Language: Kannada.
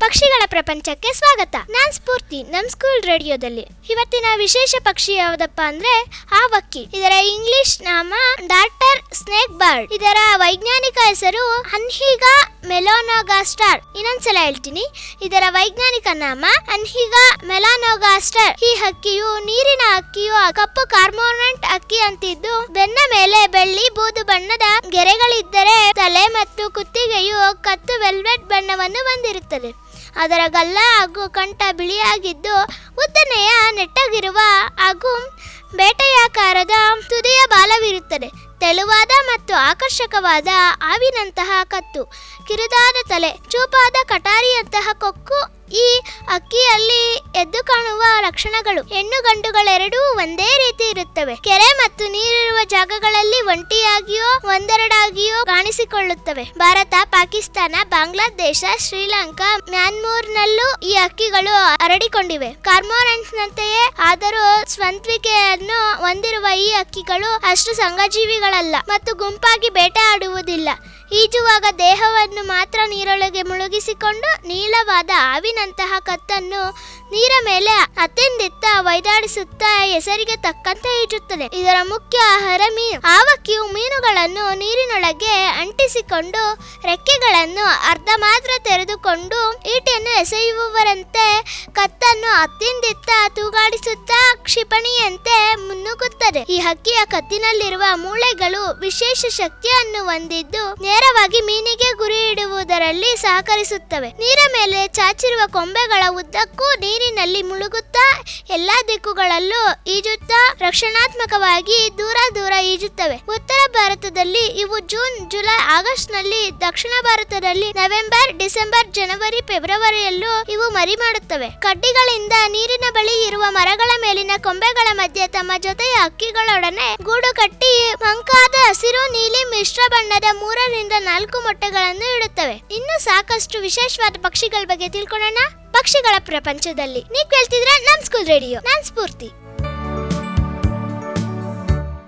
ಪಕ್ಷಿಗಳ ಪ್ರಪಂಚಕ್ಕೆ ಸ್ವಾಗತ ನಾನ್ ಸ್ಫೂರ್ತಿ ನಮ್ ಸ್ಕೂಲ್ ರೇಡಿಯೋದಲ್ಲಿ ಇವತ್ತಿನ ವಿಶೇಷ ಪಕ್ಷಿ ಯಾವ್ದಪ್ಪ ಅಂದ್ರೆ ಆವಕ್ಕಿ ಇದರ ಇಂಗ್ಲಿಷ್ ನಾಮ ಡಾಕ್ಟರ್ ಸ್ನೇಕ್ ಬರ್ಡ್ ಇದರ ವೈಜ್ಞಾನಿಕ ಹೆಸರು ಅನ್ಹಿಗಾ ಮೆಲೋನೋಗಾಸ್ಟಾರ್ ಇನ್ನೊಂದ್ಸಲ ಹೇಳ್ತೀನಿ ಇದರ ವೈಜ್ಞಾನಿಕ ನಾಮ ಅನ್ಹಿಗಾ ಮೆಲಾನೋಗಾಸ್ಟರ್ ಈ ಹಕ್ಕಿಯು ನೀರಿನ ಹಕ್ಕಿಯು ಕಪ್ಪು ಕಾರ್ಮೋನೆಂಟ್ ಹಕ್ಕಿ ಅಂತಿದ್ದು ಬೆನ್ನ ಮೇಲೆ ಬೆಳ್ಳಿ ಬೂದು ಬಣ್ಣದ ಗೆರೆಗಳಿದ್ದರೆ ತಲೆ ಮತ್ತು ಕುತ್ತಿಗೆಯು ಕತ್ತು ವೆಲ್ವೆಟ್ ಬಣ್ಣವನ್ನು ಹೊಂದಿರುತ್ತದೆ ಅದರ ಗಲ್ಲ ಹಾಗೂ ಕಂಠ ಬಿಳಿಯಾಗಿದ್ದು ಉದ್ದನೆಯ ನೆಟ್ಟಗಿರುವ ಹಾಗೂ ಬೇಟೆಯಾಕಾರದ ತುದಿಯ ಬಾಲವಿರುತ್ತದೆ ತೆಳುವಾದ ಮತ್ತು ಆಕರ್ಷಕವಾದ ಹಾವಿನಂತಹ ಕತ್ತು ಕಿರುದಾದ ತಲೆ ಚೂಪಾದ ಕಟಾರಿಯಂತಹ ಕೊಕ್ಕು ಈ ಅಕ್ಕಿಯಲ್ಲಿ ಎದ್ದು ಕಾಣುವ ಲಕ್ಷಣಗಳು ಹೆಣ್ಣು ಗಂಡುಗಳೆರಡೂ ಒಂದೇ ರೀತಿ ಇರುತ್ತವೆ ಕೆರೆ ಮತ್ತು ನೀರಿರುವ ಜಾಗಗಳಲ್ಲಿ ಒಂಟಿಯಾಗಿಯೋ ಒಂದೆರಡಾಗಿಯೋ ಕಾಣಿಸಿಕೊಳ್ಳುತ್ತವೆ ಭಾರತ ಪಾಕಿಸ್ತಾನ ಬಾಂಗ್ಲಾದೇಶ ಶ್ರೀಲಂಕಾ ಮ್ಯಾನ್ಮೂರ್ನಲ್ಲೂ ಈ ಅಕ್ಕಿಗಳು ಹರಡಿಕೊಂಡಿವೆ ಕಾರ್ಮೋರೆಂಟ್ನಂತೆಯೇ ಆದರೂ ಸ್ವಂತಿಕೆಯನ್ನು ಹೊಂದಿರುವ ಈ ಅಕ್ಕಿಗಳು ಅಷ್ಟು ಸಂಘಜೀವಿಗಳಲ್ಲ ಮತ್ತು ಗುಂಪಾಗಿ ಬೇಟೆಯಾಡುವುದಿಲ್ಲ ಈಜುವಾಗ ದೇಹವನ್ನು ಮಾತ್ರ ನೀರೊಳಗೆ ಮುಳುಗಿಸಿಕೊಂಡು ನೀಳವಾದ ಹಾವಿನಂತಹ ಕತ್ತನ್ನು ನೀರ ಮೇಲೆ ಅತ್ಯಂದಿತ್ತ ವೈದಾಡಿಸುತ್ತಾ ಹೆಸರಿಗೆ ತಕ್ಕಂತೆ ಈಜುತ್ತದೆ ಇದರ ಮುಖ್ಯ ಆಹಾರ ಮೀನು ಆವಕ್ಕಿಯು ಮೀನುಗಳನ್ನು ನೀರಿನೊಳಗೆ ಅಂಟಿಸಿಕೊಂಡು ರೆಕ್ಕೆಗಳನ್ನು ಅರ್ಧ ಮಾತ್ರ ತೆರೆದುಕೊಂಡು ಈಟಿಯನ್ನು ಎಸೆಯುವವರಂತೆ ಕತ್ತನ್ನು ಅತ್ಯಂದಿತ್ತ ತೂಗಾಡಿಸುತ್ತಾ ಕ್ಷಿಪಣಿಯಂತೆ ಮುನ್ನುಗ್ಗುತ್ತದೆ ಈ ಹಕ್ಕಿಯ ಕತ್ತಿನಲ್ಲಿರುವ ಮೂಳೆಗಳು ವಿಶೇಷ ಶಕ್ತಿಯನ್ನು ಹೊಂದಿದ್ದು ನೇರವಾಗಿ ಮೀನಿಗೆ ಗುರಿ ಇಡುವುದರಲ್ಲಿ ಸಹಕರಿಸುತ್ತವೆ ನೀರ ಮೇಲೆ ಚಾಚಿರುವ ಕೊಂಬೆಗಳ ಉದ್ದಕ್ಕೂ ನೀರಿನಲ್ಲಿ ಮುಳುಗುತ್ತಾ ಎಲ್ಲಾ ದಿಕ್ಕುಗಳಲ್ಲೂ ಈಜುತ್ತಾ ರಕ್ಷಣಾತ್ಮಕವಾಗಿ ದೂರ ದೂರ ಈಜುತ್ತವೆ ಉತ್ತರ ಭಾರತದಲ್ಲಿ ಇವು ಜೂನ್ ಜುಲೈ ಆಗಸ್ಟ್ ನಲ್ಲಿ ದಕ್ಷಿಣ ಭಾರತದಲ್ಲಿ ನವೆಂಬರ್ ಡಿಸೆಂಬರ್ ಜನವರಿ ಫೆಬ್ರವರಿಯಲ್ಲೂ ಇವು ಮರಿ ಮಾಡುತ್ತವೆ ಕಡ್ಡಿಗಳಿಂದ ನೀರಿನ ಬಳಿ ಇರುವ ಮರಗಳ ಮೇಲಿನ ಕೊಂಬೆಗಳ ಮಧ್ಯೆ ತಮ್ಮ ಜೊತೆಯ ಹಕ್ಕಿಗಳೊಡನೆ ಗೂಡು ಕಟ್ಟಿ ಮಂಕಾದ ಹಸಿರು ನೀಲಿ ಮಿಶ್ರ ಬಣ್ಣದ ಮೂರರಿಂದ ನಾಲ್ಕು ಮೊಟ್ಟೆಗಳನ್ನು ಇಡುತ್ತವೆ ಇನ್ನು ಸಾಕಷ್ಟು ವಿಶೇಷವಾದ ಪಕ್ಷಿಗಳ ಬಗ್ಗೆ ತಿಳ್ಕೊಳ್ಳೋಣ ಪಕ್ಷಿಗಳ ಪ್ರಪಂಚದಲ್ಲಿ ನೀವು ಕೇಳ್ತಿದ್ರೆ ನಮ್ ಸ್ಕೂಲ್ ರೇಡಿಯೋ ನಾನ್ ಸ್ಫೂರ್ತಿ